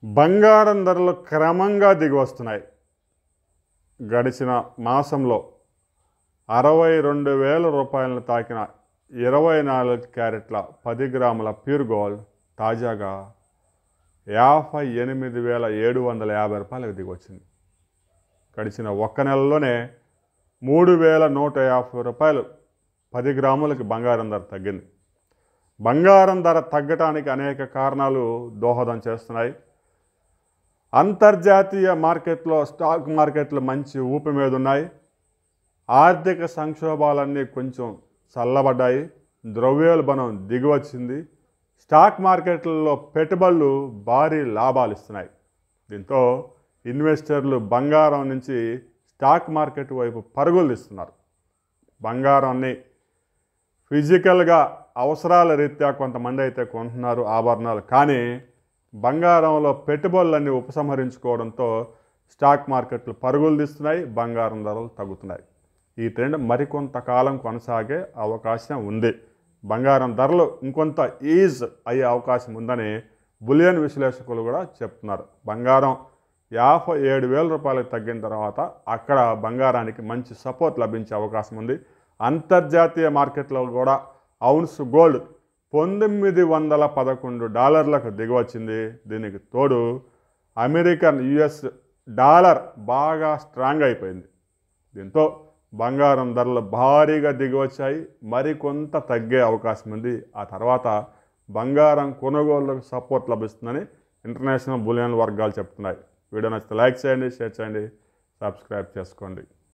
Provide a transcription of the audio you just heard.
బంగారం ధరలు క్రమంగా దిగి వస్తున్నాయి గడిచిన మాసంలో అరవై రెండు వేల రూపాయలను తాకిన ఇరవై నాలుగు క్యారెట్ల పది గ్రాముల ప్యూర్ గోల్డ్ తాజాగా యాభై ఎనిమిది వేల ఏడు వందల యాభై రూపాయలకు దిగి వచ్చింది గడిచిన ఒక్క నెలలోనే మూడు వేల నూట యాభై రూపాయలు పది గ్రాములకి బంగారం ధర తగ్గింది బంగారం ధర తగ్గటానికి అనేక కారణాలు దోహదం చేస్తున్నాయి అంతర్జాతీయ మార్కెట్లో స్టాక్ మార్కెట్లు మంచి ఊపి మీద ఉన్నాయి ఆర్థిక సంక్షోభాలన్నీ కొంచెం చల్లబడ్డాయి ద్రవ్యోల్బణం దిగివచ్చింది స్టాక్ మార్కెట్లలో పెట్టుబడులు భారీ లాభాలు ఇస్తున్నాయి దీంతో ఇన్వెస్టర్లు బంగారం నుంచి స్టాక్ మార్కెట్ వైపు పరుగులు తీస్తున్నారు బంగారాన్ని ఫిజికల్గా అవసరాల రీత్యా కొంతమంది అయితే కొంటున్నారు ఆభరణాలు కానీ బంగారంలో పెట్టుబడులన్నీ ఉపసంహరించుకోవడంతో స్టాక్ మార్కెట్లు పరుగులు తీస్తున్నాయి బంగారం ధరలు తగ్గుతున్నాయి ఈ ట్రెండ్ మరికొంతకాలం కొనసాగే అవకాశం ఉంది బంగారం ధరలు ఇంకొంత ఈజ్ అయ్యే అవకాశం ఉందని బులియన్ విశ్లేషకులు కూడా చెప్తున్నారు బంగారం యాభై ఏడు వేల రూపాయలకు తగ్గిన తర్వాత అక్కడ బంగారానికి మంచి సపోర్ట్ లభించే అవకాశం ఉంది అంతర్జాతీయ మార్కెట్లో కూడా అవున్స్ గోల్డ్ పంతొమ్మిది వందల పదకొండు డాలర్లకు దిగవచ్చింది దీనికి తోడు అమెరికన్ యుఎస్ డాలర్ బాగా స్ట్రాంగ్ అయిపోయింది దీంతో బంగారం ధరలు భారీగా దిగివచ్చాయి మరికొంత తగ్గే అవకాశం ఉంది ఆ తర్వాత బంగారం కొనుగోలుకు సపోర్ట్ లభిస్తుందని ఇంటర్నేషనల్ బులియన్ వర్గాలు చెప్తున్నాయి వీడియో నచ్చితే లైక్ చేయండి షేర్ చేయండి సబ్స్క్రైబ్ చేసుకోండి